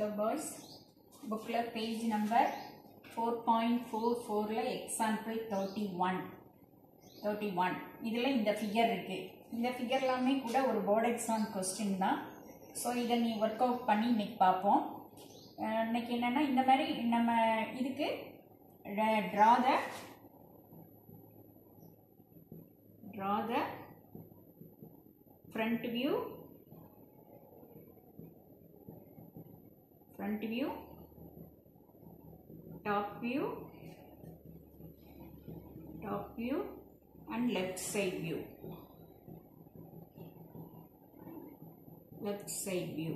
Hello boys, booklet page number 4.44ல example 31 31 இதில் இந்த figure இருக்கு இந்த ஃபிகர் எல்லாமே கூட ஒரு போர்டு எக்ஸாம் கொஸ்டின் தான் ஸோ இதை நீ ஒர்க் அவுட் பண்ணி இன்னைக்கு பார்ப்போம் அஹ் இன்னைக்கு என்னன்னா இந்த மாதிரி நம்ம இதுக்கு draw the draw the front view front view top view top view and left side view left side view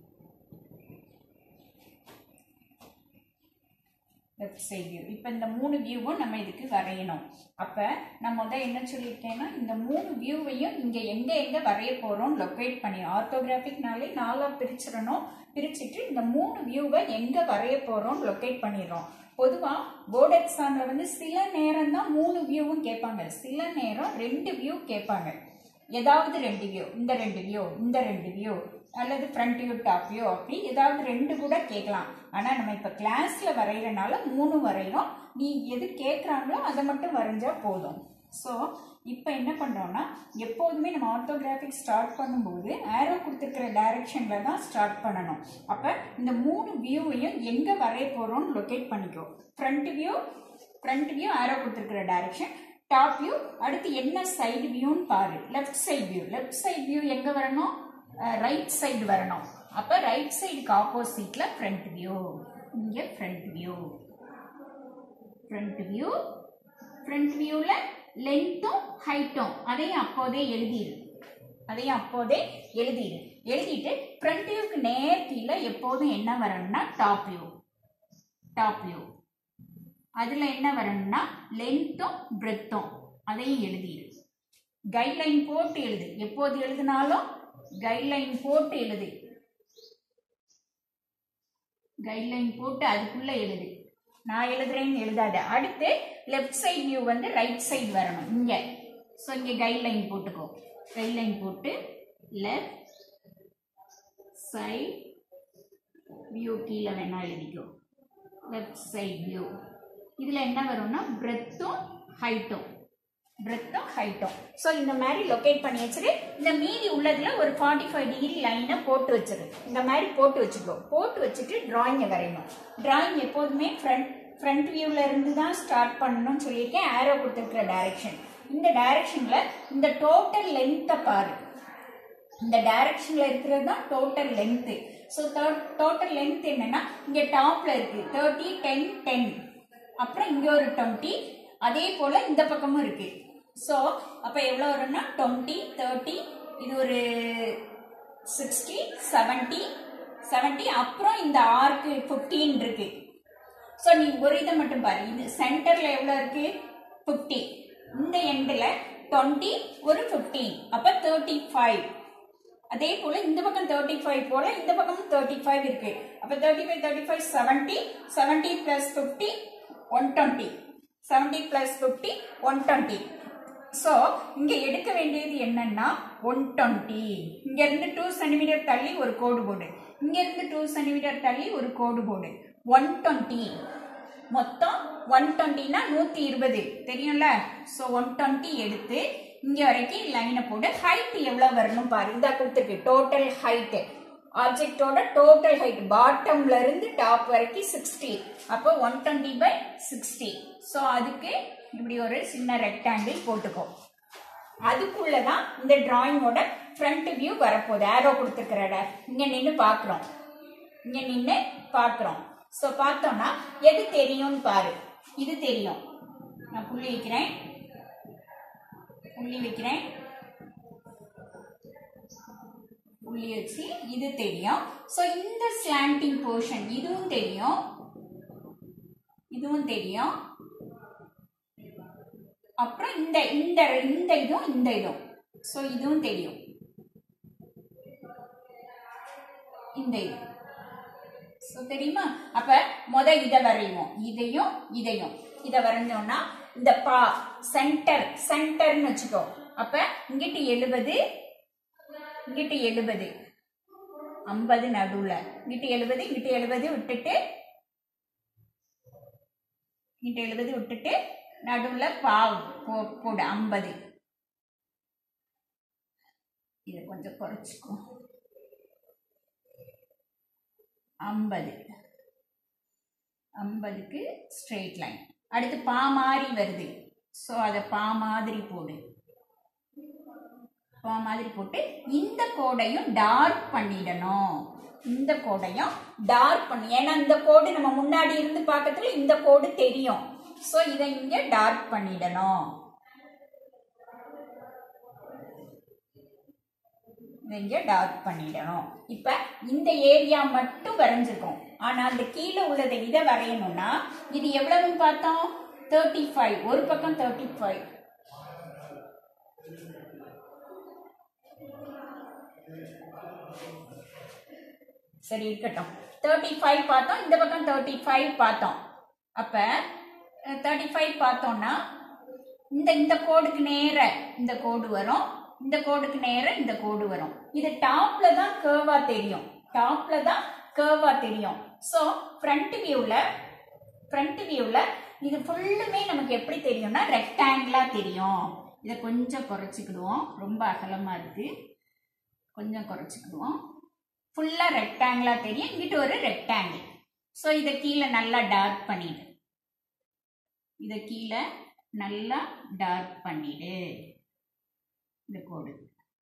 left side view இப்போ இந்த மூணு வியூவும் நம்ம இதுக்கு வரையணும் அப்போ நான் முதல் என்ன சொல்லியிருக்கேன்னா இந்த மூணு வியூவையும் இங்கே எங்கே எங்கே வரைய போகிறோம் லொக்கேட் பண்ணி ஆர்த்தோகிராஃபிக்னாலே நாலாக பிரிச்சிடணும் பிரிச்சுட்டு இந்த மூணு வியூவை எங்கே வரைய போகிறோம் லொக்கேட் பண்ணிடுறோம் பொதுவாக போர்டு எக்ஸாமில் வந்து சில நேரம் தான் மூணு வியூவும் கேட்பாங்க சில நேரம் ரெண்டு வியூ கேட்பாங்க ஏதாவது ரெண்டு வியூ இந்த ரெண்டு வியூ இந்த ரெண்டு வியூ அல்லது ஃப்ரண்ட் வியூ டாப் வியூ அப்படி ஏதாவது ரெண்டு கூட கேட்கலாம் ஆனால் நம்ம இப்போ கிளாஸில் வரைகிறனால மூணு வரைகிறோம் நீ எது கேட்குறாங்களோ அதை மட்டும் வரைஞ்சா போதும் ஸோ இப்போ என்ன பண்ணுறோம்னா எப்போதுமே நம்ம ஆர்த்தோகிராஃபிக் ஸ்டார்ட் பண்ணும்போது ஆரோ கொடுத்துருக்கிற டைரக்ஷனில் தான் ஸ்டார்ட் பண்ணணும் அப்போ இந்த மூணு வியூவையும் எங்கே வரைய போகிறோம்னு லொக்கேட் பண்ணிக்கோ front view front view arrow கொடுத்துருக்கிற டைரக்ஷன் டாப் வியூ அடுத்து என்ன சைடு வியூன்னு பாரு left side view left side view எங்க வரணும் ரைட் சைடு வரணும் அப்ப ரைட் சைடுக்கு ஆப்போசிட்ல ஃப்ரண்ட் வியூ இங்க front view front view front வியூல லென்த்தும் ஹைட்டும் அதையும் அப்போதே எழுதிடு அதையும் அப்போதே எழுதிடு எழுதிட்டு ஃப்ரண்ட் வியூக்கு நேர் கீழே எப்போதும் என்ன வரணும்னா டாப் வியூ டாப் வியூ அதில் என்ன வரணும்னா லென்த்தும் பிரெத்தும் அதையும் எழுதிடு கைட்லைன் போட்டு எழுது எப்போது எழுதினாலும் கைட்லைன் போட்டு எழுது கைட்லைன் போட்டு அதுக்குள்ள எழுது நான் எழுதுறேன்னு எழுதாத அடுத்து லெஃப்ட் சைடு வியூ வந்து ரைட் சைடு வரணும் இங்க ஸோ இங்க கைட்லைன் போட்டுக்கோ கைட்லைன் போட்டு லெஃப்ட் சைடு வியூ கீழே வேணா எழுதிக்கோ லெஃப்ட் சைடு வியூ இதில் என்ன வரும்னா பிரெத்தும் ஹைட்டும் பிரெத்தும் ஹைட்டும் ஸோ இந்த மாதிரி லொக்கேட் பண்ணி வச்சுரு இந்த மீதி உள்ளதுல ஒரு ஃபார்ட்டி ஃபைவ் டிகிரி லைனை போட்டு வச்சிரு இந்த மாதிரி போட்டு வச்சுக்கோ போட்டு வச்சுட்டு டிராயிங்கை வரையணும் டிராயிங் எப்போதுமே ஃப்ரண்ட் ஃப்ரண்ட் வியூவில் இருந்து தான் ஸ்டார்ட் பண்ணணும்னு சொல்லியிருக்கேன் ஆரோ கொடுத்துருக்கிற டைரக்ஷன் இந்த டைரக்ஷனில் இந்த டோட்டல் லென்த்தை பாரு இந்த டைரக்ஷன்ல இருக்கிறது தான் total length so total length என்னன்னா இங்க டாப்ல இருக்கு தேர்ட்டி டென் டென் அப்புறம் இங்க ஒரு டுவெண்ட்டி அதே போல இந்த பக்கமும் இருக்கு ஸோ அப்போ எவ்வளோ வரும்னா டுவெண்ட்டி தேர்ட்டி இது ஒரு சிக்ஸ்டி செவன்ட்டி செவன்ட்டி அப்புறம் இந்த ஆர்க்கு ஃபிஃப்டீன் இருக்கு ஸோ நீ ஒரு இதை மட்டும் பாரு இது சென்டர்ல எவ்வளோ இருக்கு ஃபிஃப்டி இந்த எண்டில் டுவெண்ட்டி ஒரு ஃபிஃப்டீன் அப்போ தேர்ட்டி ஃபைவ் அதே போல இந்த பக்கம் தேர்ட்டி ஃபைவ் போல இந்த பக்கமும் தேர்ட்டி ஃபைவ் இருக்கு அப்போ thirty five thirty five seventy seventy plus fifty one twenty seventy plus fifty one twenty so இங்கே எடுக்க வேண்டியது என்னன்னா ஒன் டுவெண்ட்டி இங்கேருந்து டூ சென்டிமீட்டர் தள்ளி ஒரு கோடு போடு இங்கேருந்து டூ சென்டிமீட்டர் தள்ளி ஒரு கோடு போடு ஒன் டுவெண்ட்டி மொத்தம் ஒன் டுவெண்ட்டினா நூற்றி இருபது தெரியும்ல ஸோ ஒன் டுவெண்ட்டி எடுத்து இங்கே வரைக்கும் லைனை போட்டு ஹைட் எவ்வளோ வரணும் பாரு இதா கொடுத்துருக்கு டோட்டல் ஹைட்டு ஆப்ஜெக்டோட டோட்டல் ஹைட் பாட்டம்ல இருந்து டாப் வரைக்கும் சிக்ஸ்டி அப்போ one twenty by sixty so அதுக்கு இப்படி ஒரு சின்ன ரெக்டாங்கிள் போட்டுக்கோ அதுக்குள்ள தான் இந்த டிராயிங்கோட ஃப்ரண்ட் வியூ வரப்போகுது ஆரோ கொடுத்துருக்கிற இங்கே நின்று பார்க்குறோம் இங்கே நின்று பார்க்குறோம் ஸோ பார்த்தோம்னா எது தெரியும்னு பாரு இது தெரியும் நான் புள்ளி வைக்கிறேன் புள்ளி வைக்கிறேன் புள்ளி வச்சு இது தெரியும் ஸோ இந்த ஸ்லாண்டிங் போர்ஷன் இதுவும் தெரியும் இதுவும் தெரியும் அப்புறம் இந்த இந்த இந்த இதுவும் இந்த இதுவும் ஸோ இதுவும் தெரியும் இந்த இது ஸோ தெரியுமா அப்ப முத இதை வரைவோம் இதையும் இதையும் இதை வரைஞ்சோம்னா இந்த பா சென்டர் சென்டர்னு வச்சுக்கோ அப்ப இங்கிட்டு எழுபது இங்கிட்டு எழுபது ஐம்பது நடுவில் இங்கிட்டு எழுபது இங்கிட்டு எழுபது விட்டுட்டு இங்கிட்டு எழுபது விட்டுட்டு நடுவில் பாவ் போ போடு ஐம்பது இதை கொஞ்சம் குறைச்சிக்கும் ஐம்பது ஐம்பதுக்கு ஸ்ட்ரெயிட் லைன் அடுத்து பா மாதிரி வருது ஸோ அதை பா மாதிரி போடு பா மாதிரி போட்டு இந்த கோடையும் டார்க் பண்ணிடணும் இந்த கோடையும் டார்க் பண்ணி ஏன்னா இந்த கோடு நம்ம முன்னாடி இருந்து பார்க்கறதுல இந்த கோடு தெரியும் ஸோ இதை இங்கே டார்க் பண்ணிடணும் இதை இங்கே டார்க் பண்ணிடணும் இப்போ இந்த ஏரியா மட்டும் வரைஞ்சிருக்கோம் ஆனால் அந்த கீழே உள்ளதை இதை வரையணும்னா இது எவ்வளவுன்னு பார்த்தோம் தேர்ட்டி ஃபைவ் ஒரு பக்கம் தேர்ட்டி ஃபைவ் சரி இருக்கட்டும் தேர்ட்டி ஃபைவ் பார்த்தோம் இந்த பக்கம் தேர்ட்டி ஃபைவ் பார்த்தோம் அப்போ தேர்ட்டி ஃபைவ் பார்த்தோம்னா இந்த இந்த கோடுக்கு நேர இந்த கோடு வரும் இந்த கோடுக்கு நேர இந்த கோடு வரும் இது டாப்ல தான் கேர்வா தெரியும் டாப்ல தான் கேர்வா தெரியும் ஸோ ஃப்ரண்ட் வியூவில் ஃப்ரண்ட் வியூவில் இது ஃபுல்லுமே நமக்கு எப்படி தெரியும்னா ரெக்டாங்கிளாக தெரியும் இதை கொஞ்சம் குறைச்சிக்கிடுவோம் ரொம்ப அகலமாக இருக்குது கொஞ்சம் குறைச்சிக்கிடுவோம் ஃபுல்லாக ரெக்டாங்கிளாக தெரியும் இங்கிட்டு ஒரு ரெக்டாங்கிள் ஸோ இதை கீழே நல்லா டார்க் பண்ணிடு இதை கீழே நல்லா டார்க் பண்ணிடு இந்த கோடு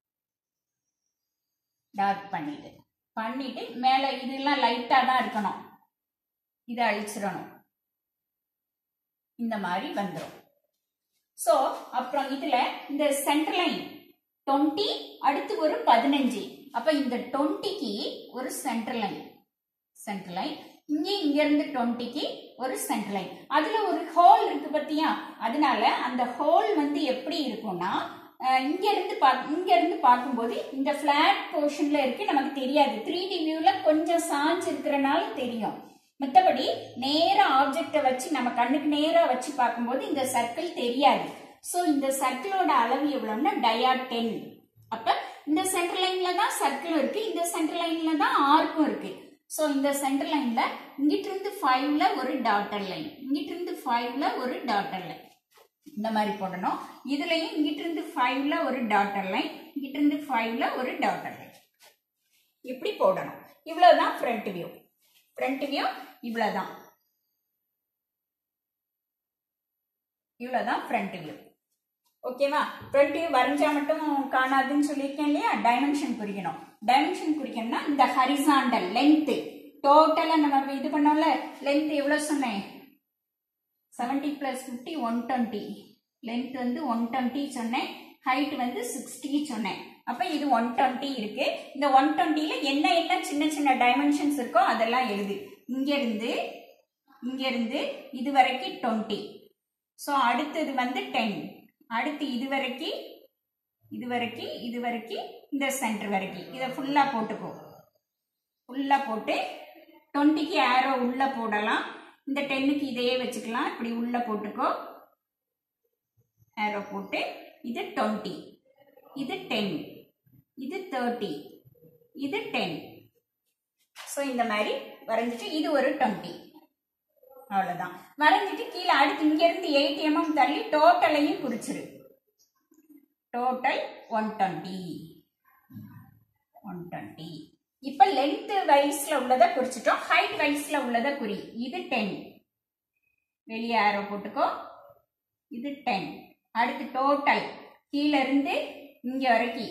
டார்க் பண்ணிடு பண்ணிட்டு மேலே இதெல்லாம் லைட்டாக தான் இருக்கணும் இதை அழிச்சிடணும் இந்த மாதிரி வந்துடும் ஸோ அப்புறம் இதில் இந்த சென்டர் லைன் டுவெண்ட்டி அடுத்து ஒரு பதினஞ்சு அப்போ இந்த டுவெண்ட்டிக்கு ஒரு சென்டர் லைன் சென்டர் லைன் இங்கே இங்கேருந்து டுவெண்ட்டிக்கு ஒரு சென்டர் லைன் அதில் ஒரு ஹோல் இருக்கு பார்த்தியா அதனால அந்த ஹோல் வந்து எப்படி இருக்கும்னா அஹ், இங்க இருந்து பா இங்க இருந்து பார்க்கும்போது இந்த ஃபிளாட் போர்ஷன்ல இருக்கு நமக்கு தெரியாது த்ரீ டி வியூல கொஞ்சம் சாஞ்சு இருக்கிறனால தெரியும் மற்றபடி நேரா ஆப்ஜெக்டை வச்சு நம்ம கண்ணுக்கு நேரா வச்சு பார்க்கும்போது இந்த சர்க்கிள் தெரியாது ஸோ இந்த சர்க்கிளோட அளவு எவ்வளோன்னா டயா டென் அப்ப இந்த சென்டர் லைன்ல தான் சர்க்கிள் இருக்கு இந்த சென்டர் லைன்ல தான் ஆர்க்கும் இருக்கு ஸோ இந்த சென்டர் லைன்ல இங்கிட்டு இருந்து ஃபைவ்ல ஒரு டாட்டர் லைன் இங்கிட்டு இருந்து ஃபைவ்ல ஒரு டாட்டர் லைன் இந்த மாதிரி போடணும் இதுலயும் இங்கிட்டு இருந்து ஃபைவ்ல ஒரு டாட்டர் லைன் இங்கிட்டு இருந்து ஃபைவ்ல ஒரு டாட்டர் லைன் இப்படி போடணும் இவ்வளவுதான் ஃப்ரண்ட் வியூ ஃப்ரண்ட் வியூ இவ்வளவுதான் இவ்வளவுதான் ஃப்ரண்ட் வியூ ஓகேவா ஃப்ரண்ட் வியூ வரைஞ்சா மட்டும் காணாதுன்னு சொல்லியிருக்கேன் இல்லையா டைமென்ஷன் குறிக்கணும் டைமென்ஷன் குறிக்கணும்னா இந்த ஹரிசாண்டல் லென்த்து டோட்டலாக நம்ம இது பண்ணோம்ல லென்த் எவ்வளோ சொன்னேன் seventy plus fifty one twenty length வந்து ஒன் டுவெண்ட்டி சொன்னேன் ஹைட் வந்து சிக்ஸ்டி சொன்னேன் அப்போ இது ஒன் டுவெண்ட்டி இருக்கு இந்த ஒன் டுவெண்ட்டியில் என்ன என்ன சின்ன சின்ன டைமென்ஷன்ஸ் இருக்கோ அதெல்லாம் எழுது இங்கேருந்து இங்கேருந்து இது வரைக்கும் டுவெண்ட்டி ஸோ அடுத்தது வந்து டென் அடுத்து இது வரைக்கும் இது வரைக்கும் இது வரைக்கும் இந்த சென்டர் வரைக்கும் இதை ஃபுல்லாக போட்டுக்கோ ஃபுல்லாக போட்டு டுவெண்ட்டிக்கு ஆரோ உள்ளே போடலாம் இந்த டென்னுக்கு இதையே வச்சுக்கலாம் இப்படி உள்ளே போட்டுக்கோ ஆரோ போட்டு இது டுவெண்ட்டி இது டென் இது தேர்ட்டி இது டென் ஸோ இந்த மாதிரி வரைஞ்சிட்டு இது ஒரு டுவெண்ட்டி அவ்வளோதான் வரைஞ்சிட்டு கீழே அடுத்து இங்கேருந்து எயிட் எம்எம் தள்ளி டோட்டலையும் குறிச்சிரு total one twenty one twenty இப்போ லென்த் வைஸ்ல உள்ளதை குறிச்சிட்டோம் ஹைட் வைஸ்ல உள்ளதை குறி இது டென் வெளியே ஆரோ போட்டுக்கோ இது டென் அடுத்து டோட்டல் கீழே இருந்து இங்க வரைக்கும்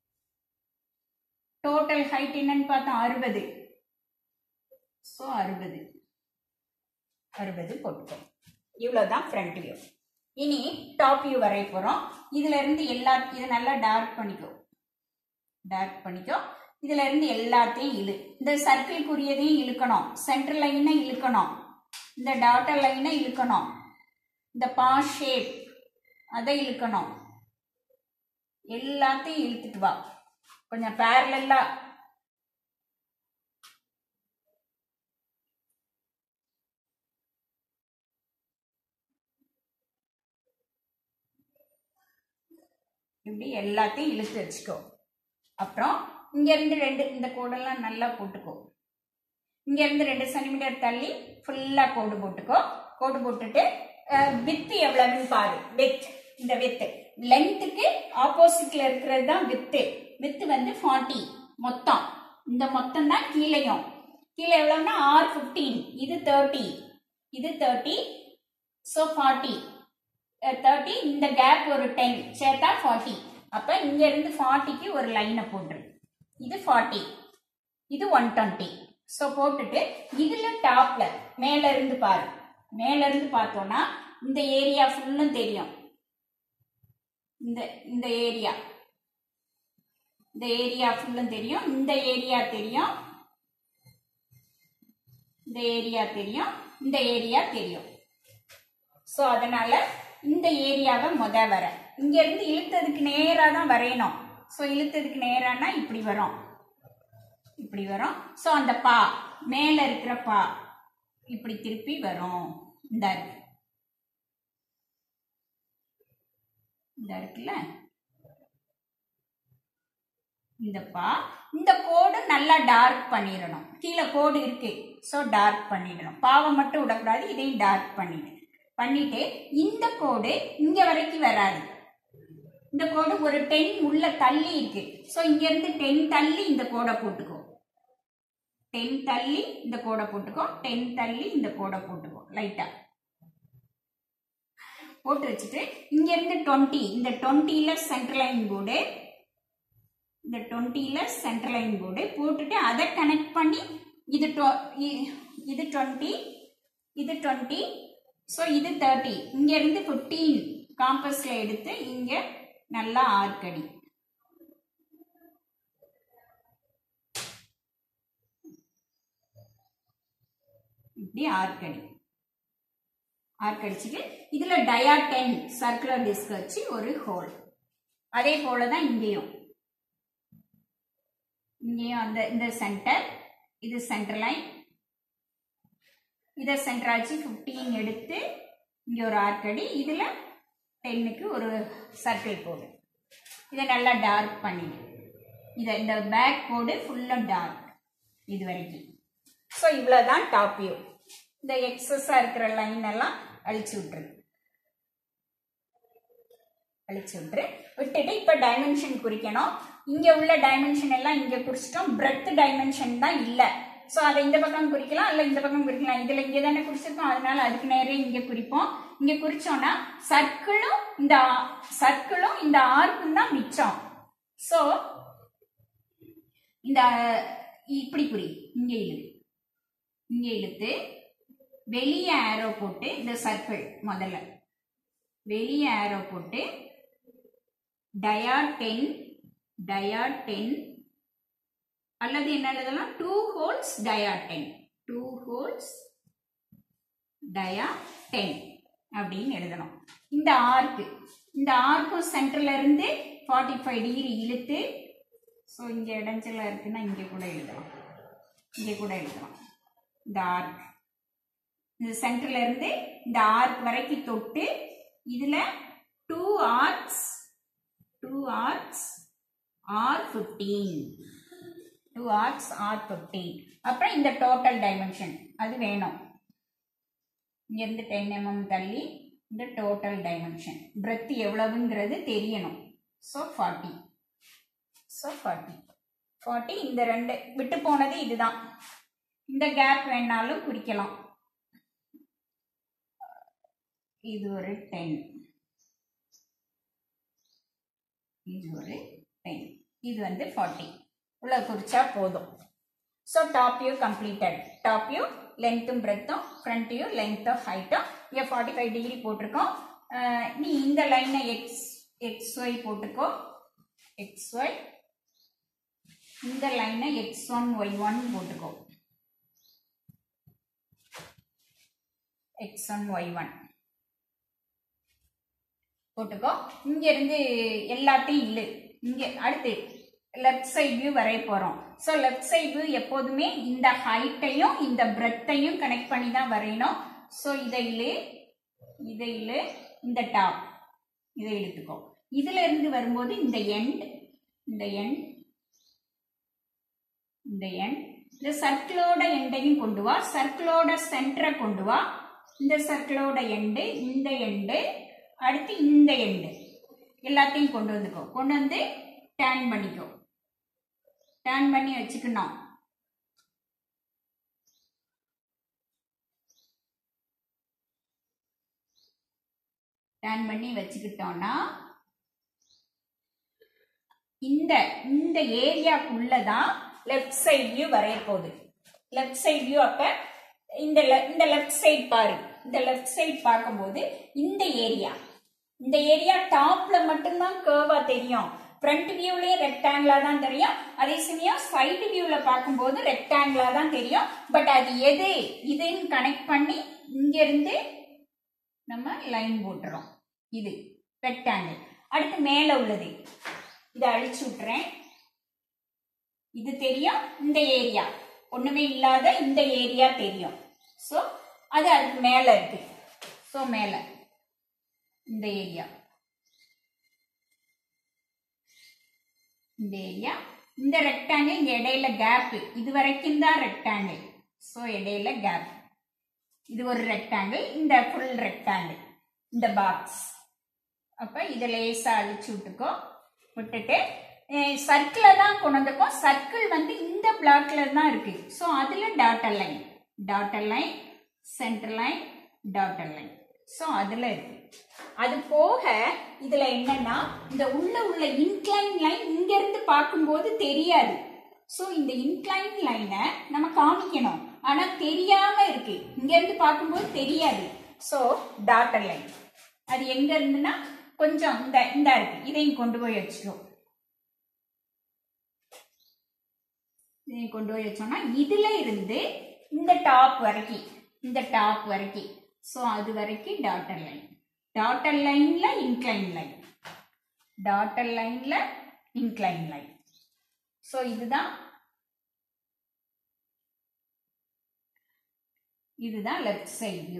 டோட்டல் ஹைட் என்னன்னு பார்த்தோம் அறுபது ஸோ அறுபது அறுபது போட்டுக்கோ இவ்வளோதான் ஃப்ரண்ட் வியூ இனி டாப் வியூ வரைய போகிறோம் இதுல இருந்து எல்லா இதை நல்லா டார்க் பண்ணிக்கோ டார்க் பண்ணிக்கோ இதுல இருந்து எல்லாத்தையும் இழு இந்த சர்க்கிள்குரியதையும் இழுக்கணும் சென்டர் லைனை இழுக்கணும் இந்த டாட்டர் லைனை இழுக்கணும் இந்த பா ஷேப் அதை இழுக்கணும் எல்லாத்தையும் இழுத்துட்டு வா கொஞ்சம் பேரலா இப்படி எல்லாத்தையும் இழுத்து வச்சுக்கோ அப்புறம் இங்க இருந்து ரெண்டு இந்த கோடெல்லாம் நல்லா போட்டுக்கோ இங்க இருந்து ரெண்டு சென்டிமீட்டர் தள்ளி ஃபுல்லா கோடு போட்டுக்கோ கோடு போட்டுட்டு வித்து எவ்வளவுன்னு பாரு வித் இந்த வித்து லென்த்துக்கு ஆப்போசிட்ல இருக்கிறது தான் வித்து வித்து வந்து ஃபார்ட்டி மொத்தம் இந்த மொத்தம் தான் கீழையும் கீழே எவ்வளவுன்னா ஆர் ஃபிஃப்டீன் இது தேர்ட்டி இது தேர்ட்டி ஸோ ஃபார்ட்டி தேர்ட்டி இந்த கேப் ஒரு டென் சேர்த்தா ஃபார்ட்டி அப்போ இங்க இருந்து ஃபார்ட்டிக்கு ஒரு லைனை போட்டுரு இது ஃபார்ட்டி இது ஒன் டுவெண்ட்டி ஸோ போட்டுட்டு இதுல டாப்ல மேல இருந்து பாரு மேல இருந்து பார்த்தோம்னா இந்த ஏரியா ஃபுல்லும் தெரியும் இந்த இந்த ஏரியா இந்த ஏரியா ஃபுல்லும் தெரியும் இந்த ஏரியா தெரியும் இந்த ஏரியா தெரியும் இந்த ஏரியா தெரியும் ஸோ அதனால இந்த ஏரியாவை முத வர இங்க இருந்து இழுத்ததுக்கு நேரா தான் வரையணும் ஸோ இழுத்ததுக்கு நேரானா இப்படி வரும் இப்படி வரும் ஸோ அந்த பா மேல இருக்கிற பா இப்படி திருப்பி வரும் இந்த இருக்கு இந்த இருக்குல்ல இந்த பா இந்த கோடு நல்லா டார்க் பண்ணிடணும் கீழே கோடு இருக்கு ஸோ டார்க் பண்ணிடணும் பாவை மட்டும் விடக்கூடாது இதையும் டார்க் பண்ணிடு பண்ணிட்டு இந்த கோடு இங்க வரைக்கும் வராது இந்த கோடு ஒரு டென் உள்ள தள்ளி இருக்கு ஸோ இங்க இருந்து டென் தள்ளி இந்த கோடை போட்டுக்கோ டென் தள்ளி இந்த கோடை போட்டுக்கோ டென் தள்ளி இந்த கோடை போட்டுக்கோ லைட்டா போட்டு வச்சுட்டு இங்க இருந்து டுவெண்ட்டி இந்த டுவெண்ட்டில சென்ட்ரல் லைன் போர்டு இந்த டுவெண்ட்டில சென்ட்ரல் லைன் போர்டு போட்டுட்டு அதை கனெக்ட் பண்ணி இது tw- இ- இது டுவெண்ட்டி இது டுவெண்ட்டி ஸோ இது தேர்ட்டி இங்க இருந்து ஃபிஃப்டீன் காம்பஸ்ல எடுத்து இங்க நல்லா ஆர்க்கடி இப்படி ஆர்க்கடி ஆர்க்கடிச்சுட்டு இதுல டயா டென் சர்க்குலர் டிஸ்க் வச்சு ஒரு ஹோல் அதே போல தான் இங்கேயும் இங்கேயும் அந்த இந்த சென்டர் இது சென்டர் லைன் இதை சென்டர் ஆச்சு ஃபிஃப்டீன் எடுத்து இங்கே ஒரு ஆர்க்கடி இதில் டென்னுக்கு ஒரு சர்க்கிள் போடு இதை நல்லா டார்க் பண்ணிடு இதை இந்த பேக் போடு ஃபுல்லாக டார்க் இது வரைக்கும் ஸோ இவ்வளோ தான் டாப் வியூ இந்த எக்ஸஸாக இருக்கிற லைன் எல்லாம் அழிச்சு விட்டுரு அழிச்சு விட்டுரு விட்டுட்டு இப்போ டைமென்ஷன் குறிக்கணும் இங்கே உள்ள டைமென்ஷன் எல்லாம் இங்கே குறிச்சிட்டோம் பிரெத் டைமென்ஷன் தான் இல்லை ஸோ அதை இந்த பக்கம் குறிக்கலாம் இல்லை இந்த பக்கம் குறிக்கலாம் இதில் இங்கே தானே குறிச்சிருக்கோம் அதனால அதுக்கு நேரே இங்கே குறிப்போம் இங்கே குறிச்சோம்னா சர்க்கிளும் இந்த சர்க்கிளும் இந்த ஆர்க்கும் தான் மிச்சம் ஸோ இந்த இப்படி குறி இங்கே இழு இங்கே இழுத்து வெளியே ஆரோ போட்டு இந்த சர்க்கிள் முதல்ல வெளியே ஆரோ போட்டு டயா டென் டயா டென் அல்லது என்ன எழுதலாம் two holes dia ten two holes dia ten அப்படின்னு எழுதணும் இந்த ஆர்க்கு இந்த ஆர்க்கும் சென்டர்ல இருந்து ஃபார்ட்டி ஃபைவ் டிகிரி இழுத்து ஸோ இங்கே இடைஞ்சலா இருக்குன்னா இங்கே கூட எழுதலாம் இங்கே கூட எழுதலாம் இந்த ஆர்க் இந்த சென்டர்ல இருந்து இந்த ஆர்க் வரைக்கும் தொட்டு இதுல two arcs two arcs R fifteen two arcs R fifteen அப்புறம் இந்த டோட்டல் டைமென்ஷன் அது வேணும் இங்கேருந்து டென் எம்எம் தள்ளி இந்த டோட்டல் டைமென்ஷன் பிரெத் எவ்வளவுங்கிறது தெரியணும் so forty so forty forty இந்த ரெண்டு விட்டு போனது இதுதான் இந்த கேப் வேணாலும் குறிக்கலாம் இது ஒரு டென் இது ஒரு டென் இது வந்து ஃபார்ட்டி உள்ள குறிச்சா போதும் so top view completed top view லென்த்தும் பிரெத்தும் ஃப்ரண்ட் வியூ லென்த்தும் ஹைட்டும் இங்கே ஃபார்ட்டி ஃபைவ் டிகிரி போட்டிருக்கோம் அஹ் நீ இந்த லைனை எக்ஸ் எக்ஸ் ஒய் போட்டுக்கோ எக்ஸ் ஒய் இந்த லைனை எக்ஸ் ஒன் ஒய் ஒன் போட்டுக்கோ எக்ஸ் ஒன் ஒய் ஒன் போட்டுக்கோ இங்க இருந்து எல்லாத்தையும் இல்லு இங்க அடுத்து லெஃப்ட் சைடு வியூ வரைய போறோம் ஸோ லெஃப்ட் சைடு வியூ எப்போதுமே இந்த ஹைட்டையும் இந்த பிரெத்தையும் கனெக்ட் பண்ணி தான் வரையணும் ஸோ இதை இல்லு இதை இல்லு இந்த டாப் இதை இழுத்துக்கோ இதுல இருந்து வரும்போது இந்த எண்ட் இந்த எண்ட் இந்த எண்ட் இந்த சர்க்கிளோட எண்டையும் கொண்டு வா சர்க்கிளோட சென்டரை கொண்டு வா இந்த சர்க்கிளோட எண்டு இந்த எண்டு அடுத்து இந்த எண்டு எல்லாத்தையும் கொண்டு வந்துக்கோ கொண்டு வந்து டேன் பண்ணிக்கோ டேன் பண்ணி வச்சுக்கணும் டேன் பண்ணி வச்சுக்கிட்டோம்னா இந்த இந்த ஏரியாக்குள்ள தான் லெஃப்ட் சைட் வியூ வரைய போகுது லெஃப்ட் சைட் வியூ அப்ப இந்த le- இந்த லெஃப்ட் சைடு பாரு இந்த லெஃப்ட் சைடு பார்க்கும்போது இந்த ஏரியா இந்த ஏரியா டாப்ல மட்டும்தான் கேர்வா தெரியும் ஃப்ரண்ட் வியூலயே ரெக்டாங்கிளா தான் தெரியும் அதே சமயம் சைடு வியூல பார்க்கும்போது ரெக்டாங்கிளா தான் தெரியும் பட் அது எது இதுன்னு கனெக்ட் பண்ணி இங்க இருந்து நம்ம லைன் போட்டுறோம் இது ரெக்டாங்கிள் அடுத்து மேல உள்ளது இதை அழிச்சு விட்டுறேன் இது தெரியும் இந்த ஏரியா ஒண்ணுமே இல்லாத இந்த ஏரியா தெரியும் ஸோ அது அதுக்கு மேல இருக்கு ஸோ மேல இந்த ஏரியா இந்த ஏரியா இந்த ரெக்டாங்கிள் இங்க இடையில கேப் இது வரைக்கும் தான் ரெக்டாங்கிள் ஸோ இடையில கேப் இது ஒரு ரெக்டாங்கிள் இந்த ஃபுல் ரெக்டாங்கிள் இந்த பாக்ஸ் அப்ப இதை லேசா அழிச்சு விட்டுக்கோ விட்டுட்டு சர்க்கிளை தான் கொண்டு வந்திருக்கோம் சர்க்கிள் வந்து இந்த பிளாக்ல தான் இருக்கு ஸோ அதுல dotted line dotted line centre line dotted line so அதுல இருக்கு அது போக இதுல என்னன்னா இந்த உள்ள உள்ள இன்க்ளைன் லைன் இங்க இருந்து பார்க்கும்போது தெரியாது ஸோ இந்த இன்க்ளைன் லைனை நம்ம காமிக்கணும் ஆனா தெரியாம இருக்கு இங்க இருந்து பார்க்கும்போது தெரியாது ஸோ டாட்டர் லைன் அது எங்க இருந்துன்னா கொஞ்சம் இந்த இந்த இருக்கு இதையும் கொண்டு போய் வச்சுக்கோ இதையும் கொண்டு போய் வச்சோம்னா இதுல இருந்து இந்த டாப் வரைக்கும் இந்த டாப் வரைக்கும் ஸோ அது வரைக்கும் டாட்டர் லைன் டாட்டர் லைன்ல இன்க்ளைன் லைன் டாட்டர் லைன்ல இன்க்ளைன் லைன் ஸோ இதுதான் இதுதான் லெஃப்ட் சைடு வியூ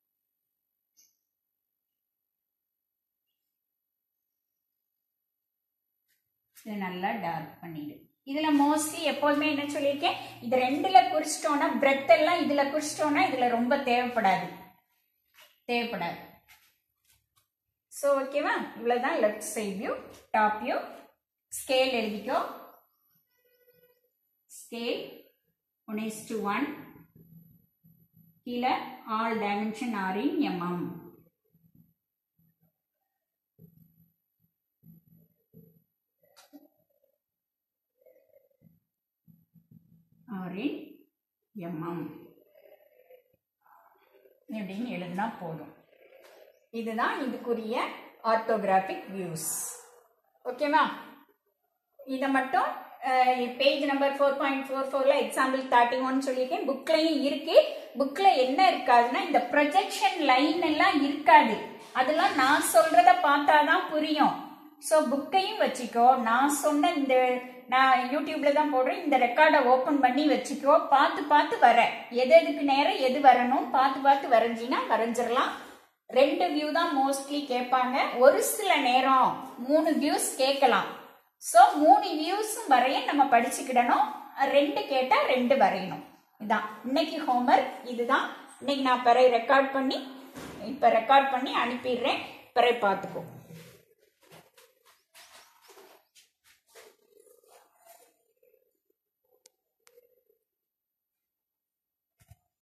இதை நல்லா டார்க் பண்ணிடு இதுல மோஸ்ட்லி எப்போதுமே என்ன சொல்லியிருக்கேன் இது ரெண்டுல குறிச்சிட்டோம்னா பிரெத் எல்லாம் இதுல குறிச்சிட்டோம்னா இதுல ரொம்ப தேவைப்படாது தேவைப்படாது ஸோ ஓகேவா இவ்வளவுதான் left side view top view scale எழுதிக்கோ scale one is to one கீழே all dimension are in mm are in mm இப்படின்னு எழுதினா போதும் இதுதான் இதுக்குரிய ஆர்த்தோகிராஃபிக் வியூஸ் ஓகேவா இதை மட்டும் page number four point four ஃபோரில் எக்ஸாம்பிள் தேர்ட்டி ஒன் சொல்லியிருக்கேன் புக்லையும் இருக்கு புக்கில் என்ன இருக்காதுன்னா இந்த ப்ரொஜெக்ஷன் லைன் எல்லாம் இருக்காது அதெல்லாம் நான் சொல்றத பார்த்தா தான் புரியும் ஸோ புக்கையும் வச்சுக்கோ நான் சொன்ன இந்த நான் யூடியூப்ல தான் போடுறேன் இந்த ரெக்கார்டை ஓப்பன் பண்ணி வச்சுக்கோ பார்த்து பார்த்து வர எது எதுக்கு நேரம் எது வரணும் பார்த்து பார்த்து வரைஞ்சினா வரைஞ்சிடலாம் ரெண்டு வியூ தான் மோஸ்ட்லி கேட்பாங்க ஒரு சில நேரம் மூணு வியூஸ் கேட்கலாம் ஸோ மூணு வியூஸும் வரைய நம்ம படிச்சுக்கிடணும் ரெண்டு கேட்டால் ரெண்டு வரையணும் இதான் இன்னைக்கு ஹோம்ஒர்க் இதுதான் இன்னைக்கு நான் பிறகு ரெக்கார்ட் பண்ணி இப்போ ரெக்கார்ட் பண்ணி அனுப்பிடுறேன் பிறகு பார்த்துக்கோ